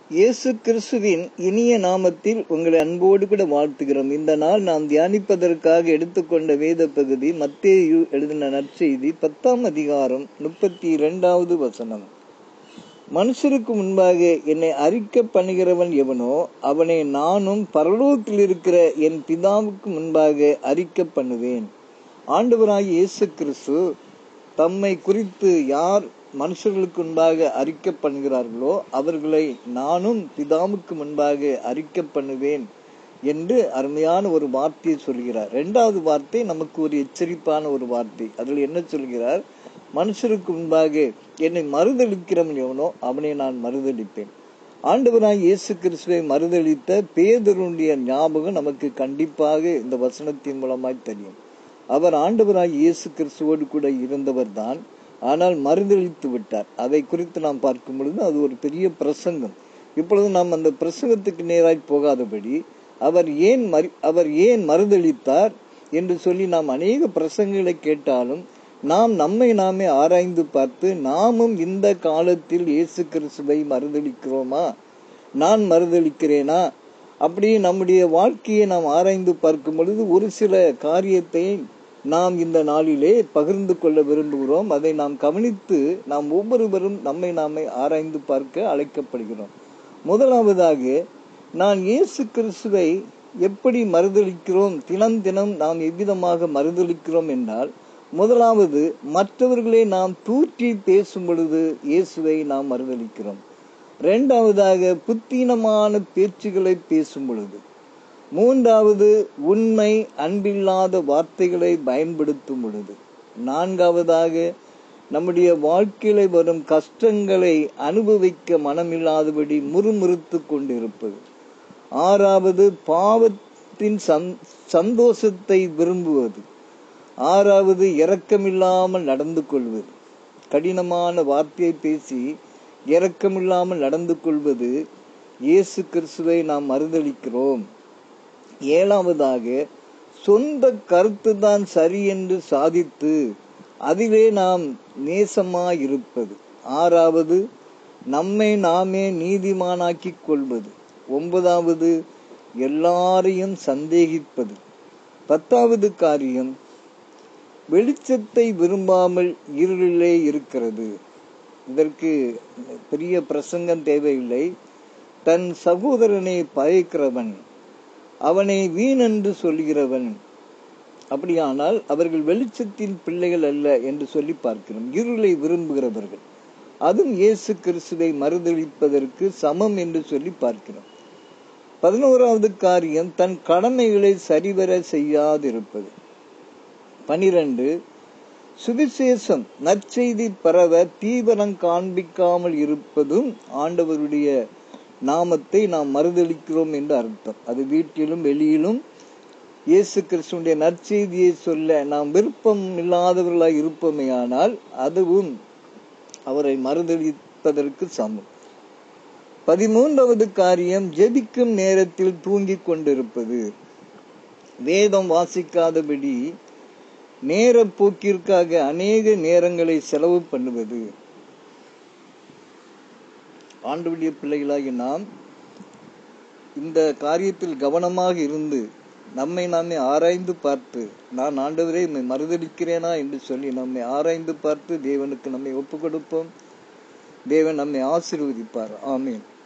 இயேசு கிறிஸ்துவின் இனிய நாமத்தில் உங்களை அன்போடு கூட வாழ்த்துகிறோம் இந்த நாள் நாம் தியானிப்பதற்காக எடுத்துக்கொண்ட வேத பகுதி மத்தேயு எழுதின நற்செய்தி பத்தாம் அதிகாரம் முப்பத்தி இரண்டாவது வசனம் மனுஷருக்கு முன்பாக என்னை அறிக்கை பண்ணுகிறவன் எவனோ அவனை நானும் பரலோகத்தில் இருக்கிற என் பிதாவுக்கு முன்பாக அறிக்கை பண்ணுவேன் ஆண்டவராய் இயேசு கிறிஸ்து தம்மை குறித்து யார் மனுஷர்களுக்கு முன்பாக அறிக்கை பண்ணுகிறார்களோ அவர்களை நானும் பிதாவுக்கு முன்பாக அறிக்கை பண்ணுவேன் என்று அருமையான ஒரு வார்த்தையை சொல்கிறார் இரண்டாவது வார்த்தை நமக்கு ஒரு எச்சரிப்பான ஒரு வார்த்தை அதில் என்ன சொல்கிறார் மனுஷருக்கு முன்பாக என்னை மறுதளிக்கிறவன் எவனோ அவனை நான் மறுதளிப்பேன் ஆண்டவராய் இயேசு கிறிஸ்துவை மறுதளித்த பேதருடைய ஞாபகம் நமக்கு கண்டிப்பாக இந்த வசனத்தின் மூலமாய் தெரியும் அவர் ஆண்டவராய் இயேசு கிறிஸ்துவோடு கூட இருந்தவர் தான் ஆனால் மறுதளித்து விட்டார் அதை குறித்து நாம் பார்க்கும் பொழுது அது ஒரு பெரிய பிரசங்கம் இப்பொழுது நாம் அந்த பிரசங்கத்துக்கு நேராய் போகாதபடி அவர் ஏன் மறு அவர் ஏன் மறுதளித்தார் என்று சொல்லி நாம் அநேக பிரசங்கங்களை கேட்டாலும் நாம் நம்மை நாமே ஆராய்ந்து பார்த்து நாமும் இந்த காலத்தில் இயேசு கிறிஸ்துவை மறுதளிக்கிறோமா நான் மறுதளிக்கிறேனா அப்படி நம்முடைய வாழ்க்கையை நாம் ஆராய்ந்து பார்க்கும் பொழுது ஒரு சில காரியத்தை நாம் இந்த நாளிலே பகிர்ந்து கொள்ள விரும்புகிறோம் அதை நாம் கவனித்து நாம் ஒவ்வொருவரும் நம்மை நாமே ஆராய்ந்து பார்க்க அழைக்கப்படுகிறோம் முதலாவதாக நான் இயேசு கிறிஸ்துவை எப்படி மறுதளிக்கிறோம் தினம் தினம் நாம் எவ்விதமாக மறுதளிக்கிறோம் என்றால் முதலாவது மற்றவர்களை நாம் தூற்றி பேசும் பொழுது இயேசுவை நாம் மறுதளிக்கிறோம் இரண்டாவதாக புத்தீனமான பேச்சுகளை பேசும் பொழுது மூன்றாவது உண்மை அன்பில்லாத வார்த்தைகளை பயன்படுத்தும் பொழுது நான்காவதாக நம்முடைய வாழ்க்கையில வரும் கஷ்டங்களை அனுபவிக்க மனமில்லாதபடி முறுமுறுத்து கொண்டிருப்பது ஆறாவது பாவத்தின் சந்தோஷத்தை விரும்புவது ஆறாவது இரக்கமில்லாமல் நடந்து கொள்வது கடினமான வார்த்தையை பேசி இரக்கமில்லாமல் நடந்து கொள்வது இயேசு கிறிஸ்துவை நாம் மறுதளிக்கிறோம் ஏழாவதாக சொந்த கருத்து தான் சரி என்று சாதித்து அதிலே நாம் நேசமாயிருப்பது ஆறாவது நம்மை நாமே நீதிமானாக்கிக் கொள்வது ஒன்பதாவது எல்லாரையும் சந்தேகிப்பது பத்தாவது காரியம் வெளிச்சத்தை விரும்பாமல் இருளிலே இருக்கிறது இதற்கு பெரிய பிரசங்கம் தேவையில்லை தன் சகோதரனை பயக்கிறவன் அவனை வீண் என்று சொல்கிறவன் அப்படியானால் அவர்கள் வெளிச்சத்தின் பிள்ளைகள் அல்ல என்று சொல்லி பார்க்கிறோம் இருளை விரும்புகிறவர்கள் அதுவும் இயேசு கிறிஸ்துவை மறுதளிப்பதற்கு சமம் என்று சொல்லி பார்க்கிறோம் பதினோராவது காரியம் தன் கடமைகளை சரிவர செய்யாதிருப்பது பனிரெண்டு சுவிசேஷம் நற்செய்தி பரவ தீவிரம் காண்பிக்காமல் இருப்பதும் ஆண்டவருடைய நாமத்தை நாம் மறுதளிக்கிறோம் என்று அர்த்தம் அது வீட்டிலும் வெளியிலும் இயேசு கிறிஸ்துடைய நற்செய்தியை சொல்ல நாம் விருப்பம் இல்லாதவர்களாய் இருப்போமேயானால் அதுவும் அவரை மறுதளிப்பதற்கு சமம் பதிமூன்றாவது காரியம் ஜெபிக்கும் நேரத்தில் தூங்கிக் கொண்டிருப்பது வேதம் வாசிக்காதபடி நேர போக்கிற்காக அநேக நேரங்களை செலவு பண்ணுவது ஆண்டுடைய பிள்ளைகளாகி நாம் இந்த காரியத்தில் கவனமாக இருந்து நம்மை நாமே ஆராய்ந்து பார்த்து நான் ஆண்டவரே நம்மை மறுதளிக்கிறேனா என்று சொல்லி நம்மை ஆராய்ந்து பார்த்து தேவனுக்கு நம்மை ஒப்பு கொடுப்போம் தேவன் நம்மை ஆசீர்வதிப்பார் ஆமீன்